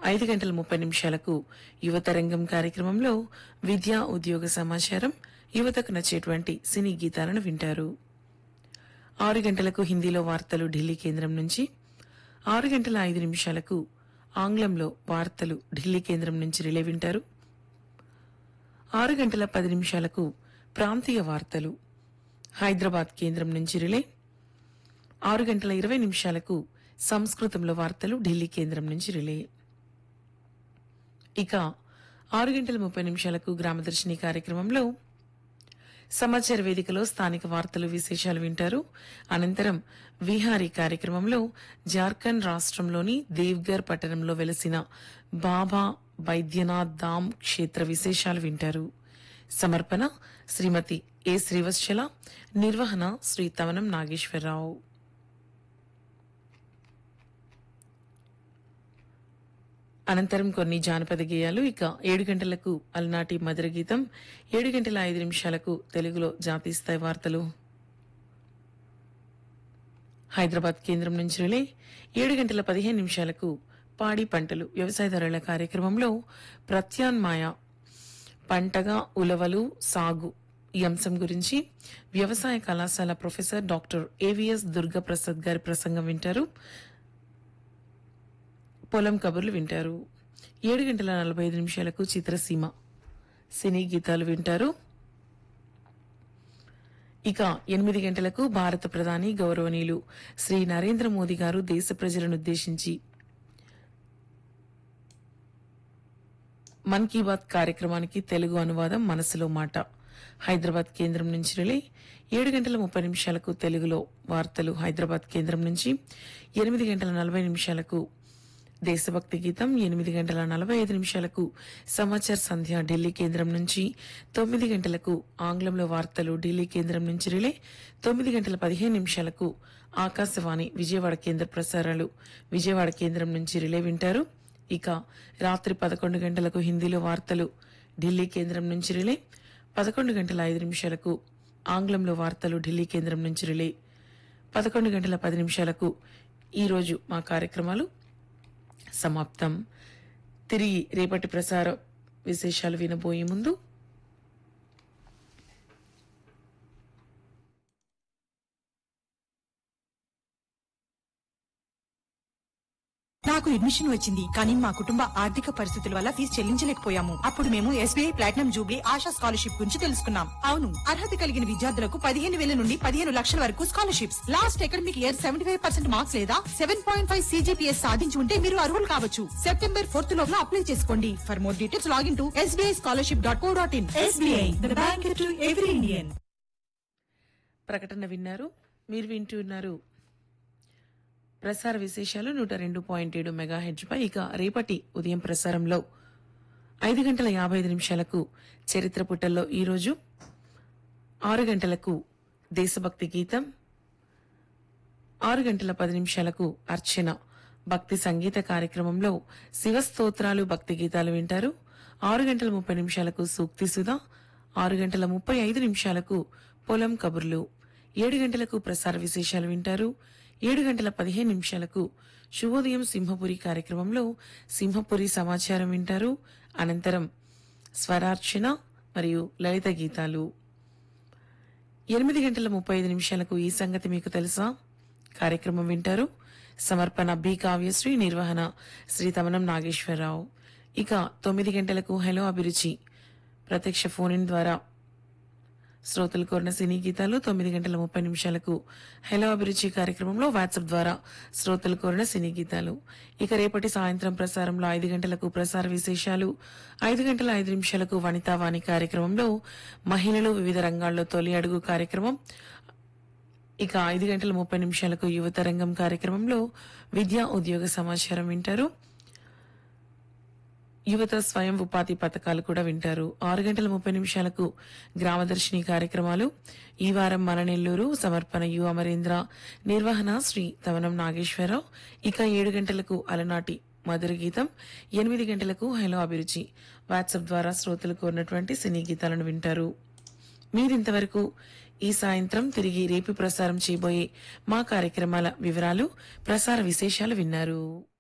ఐదు గంటల ముప్పై నిమిషాలకు యువతరంగం కార్యక్రమంలో విద్యా ఉద్యోగ సమాచారం యువతకు నచ్చేటువంటి సినీ గీతాలను వింటారు ఆరు గంటలకు హిందీలో వార్తలు ఢిల్లీ కేంద్రం నుంచి ఆరు గంటల ఐదు నిమిషాలకు ఆంగ్లంలో వార్తలు ఢిల్లీ కేంద్రం నుంచి రిలే వింటారు ఆరు గంటల పది నిమిషాలకు ప్రాంతీయ వార్తలు హైదరాబాద్ కేంద్రం నుంచి రిలే ఆరు గంటల ఇరవై నిమిషాలకు సంస్కృతంలో వార్తలు ఢిల్లీ కేంద్రం నుంచి రిలే ఇక ఆరు గంటల ముప్పై నిమిషాలకు గ్రామదర్శిని కార్యక్రమంలో సమాచార వేదికలో స్థానిక వార్తలు విశేషాలు వింటారు అనంతరం విహారీ కార్యక్రమంలో జార్ఖండ్ రాష్ట్రంలోని దేవ్గర్ పట్టణంలో వెలసిన బాబా బైద్యనాథ్ ధామ్ క్షేత్ర విశేషాలు వింటారు సమర్పణ శ్రీమతి ఏ శ్రీవత్సల నిర్వహణ శ్రీ తవనం నాగేశ్వరరావు అనంతరం కొన్ని జానపద గేయాలు ఇక ఏడు గంటలకు అలనాటి మధుర గీతం ఏడు గంటల ఐదు నిమిషాలకు తెలుగులో జాతీయ స్థాయి వార్తలు హైదరాబాద్ కేంద్రం నుంచి రిలే ఏడు గంటల పదిహేను నిమిషాలకు పాడి పంటలు వ్యవసాయదారుల కార్యక్రమంలో ప్రత్యామ్నాయ పంటగా ఉలవలు సాగు ఈ అంశం గురించి వ్యవసాయ కళాశాల ప్రొఫెసర్ డాక్టర్ ఏవిఎస్ దుర్గాప్రసాద్ గారి ప్రసంగం వింటారు పొలం కబుర్లు వింటారు ఏడు గంటల నలభై ఐదు నిమిషాలకు చిత్రసీమ సినీ గీతాలు వింటారు ఇక ఎనిమిది గంటలకు భారత ప్రధాని గౌరవనీయులు శ్రీ నరేంద్ర మోదీ గారు దేశ ప్రజలను ఉద్దేశించి మన్ కీ బాత్ కార్యక్రమానికి తెలుగు అనువాదం మనసులో మాట హైదరాబాద్ కేంద్రం నుంచి రిలే ఏడు గంటల ముప్పై నిమిషాలకు తెలుగులో వార్తలు హైదరాబాద్ కేంద్రం నుంచి ఎనిమిది గంటల నలభై నిమిషాలకు దేశభక్తి గీతం ఎనిమిది గంటల నలభై ఐదు నిమిషాలకు సమాచార్ సంధ్య ఢిల్లీ కేంద్రం నుంచి తొమ్మిది గంటలకు ఆంగ్లంలో వార్తలు ఢిల్లీ కేంద్రం నుంచి రిలే తొమ్మిది గంటల పదిహేను నిమిషాలకు ఆకాశవాణి విజయవాడ కేంద్ర ప్రసారాలు విజయవాడ కేంద్రం నుంచి రిలే వింటారు ఇక రాత్రి పదకొండు గంటలకు హిందీలో వార్తలు ఢిల్లీ కేంద్రం నుంచి రిలే పదకొండు గంటల ఐదు నిమిషాలకు ఆంగ్లంలో వార్తలు ఢిల్లీ కేంద్రం నుంచి రిలే పదకొండు గంటల పది నిమిషాలకు ఈ రోజు మా కార్యక్రమాలు సమాప్తం తిరిగి రేపటి ప్రసార విశేషాలు వినబోయే ముందు నాకు అడ్మిషన్ వచ్చింది కానీ మా కుటుంబ ఆర్థిక పరిస్థితుల వల్ల ఫీజు చెల్లించలేకపోయాము అప్పుడు మేము SBI platinum jubilee Asha scholarship గురించి తెలుసుకున్నాం అవును అర్హత కలిగిన విద్యార్థులకు పదిహేను వేల నుండి పదిహేను లక్షల వరకు scholarships last academic year seventy five percent marks లేదా సెవెన్ పాయింట్ ఫైవ్ సీజీపీఎస్ సాధించి ఉంటే మీరు అర్హులు కావచ్చు సెప్టెంబర్ ఫోర్త్ లోపల అప్లై చేసుకోండి for more details log in to SBI scholarship dot co dot in SBI bank to every Indian ప్రకటన విన్నారు మీరు వింటున్నారు ప్రసార విశేషాలు నూట రెండు పాయింట్ ఏడు మెగా పై ఇక రేపటి ఉదయం ప్రసారంలో ఐదు గంటల యాభై ఐదు నిమిషాలకు చరిత్ర పుటల్లో ఈరోజు ఆరు గంటలకు దేశభక్తి గీతం ఆరు గంటల పది నిమిషాలకు అర్చన భక్తి సంగీత కార్యక్రమంలో శివ స్తోత్రాలు భక్తి గీతాలు వింటారు ఆరు గంటల ముప్పై నిమిషాలకు సూక్తి సుధా ఆరు గంటల ముప్పై ఐదు నిమిషాలకు పొలం కబుర్లు ఏడు గంటలకు ప్రసార విశేషాలు వింటారు ఏడు గంటల పదిహేను నిమిషాలకు శుభోదయం సింహపురి కార్యక్రమంలో సింహపురి సమాచారం వింటారు అనంతరం స్వరార్చన మరియు లలిత గీతాలు ఎనిమిది గంటల ముప్పై ఐదు నిమిషాలకు ఈ సంగతి మీకు తెలుసా కార్యక్రమం వింటారు సమర్పణ బి కావ్యశ్రీ నిర్వహణ శ్రీ తమనం నాగేశ్వరరావు ఇక తొమ్మిది గంటలకు హలో అభిరుచి ప్రత్యక్ష ఫోన్ ఇన్ ద్వారా శ్రోతలు కోరిన సినీ గీతాలు తొమ్మిది గంటల ముప్పై నిమిషాలకు హలో అభిరుచి కార్యక్రమంలో వాట్సాప్ ద్వారా శ్రోతలు కోరిన సినీ గీతాలు ఇక రేపటి సాయంత్రం ప్రసారంలో ఐదు గంటలకు ప్రసార విశేషాలు ఐదు గంటల ఐదు నిమిషాలకు వనితావాణి కార్యక్రమంలో మహిళలు వివిధ రంగాల్లో తొలి అడుగు కార్యక్రమం ఇక ఐదు గంటల ముప్పై నిమిషాలకు యువతరంగం కార్యక్రమంలో విద్యా ఉద్యోగ సమాచారం వింటారు యువత స్వయం ఉపాధి పథకాలు కూడా వింటారు ఆరు గంటల ముప్పై నిమిషాలకు గ్రామదర్శిని కార్యక్రమాలు ఈ వారం మన నెల్లూరు సమర్పణ యు అమరేంద్ర నిర్వహణ శ్రీ తవనం నాగేశ్వరరావు ఇక ఏడు గంటలకు అలనాటి మధుర గీతం ఎనిమిది గంటలకు హలో అభిరుచి వాట్సాప్ ద్వారా శ్రోతలు కోరినటువంటి సినీ గీతాలను వింటారు మీరింతవరకు ఈ సాయంత్రం తిరిగి రేపు ప్రసారం చేయబోయే మా కార్యక్రమాల వివరాలు ప్రసార విశేషాలు విన్నారు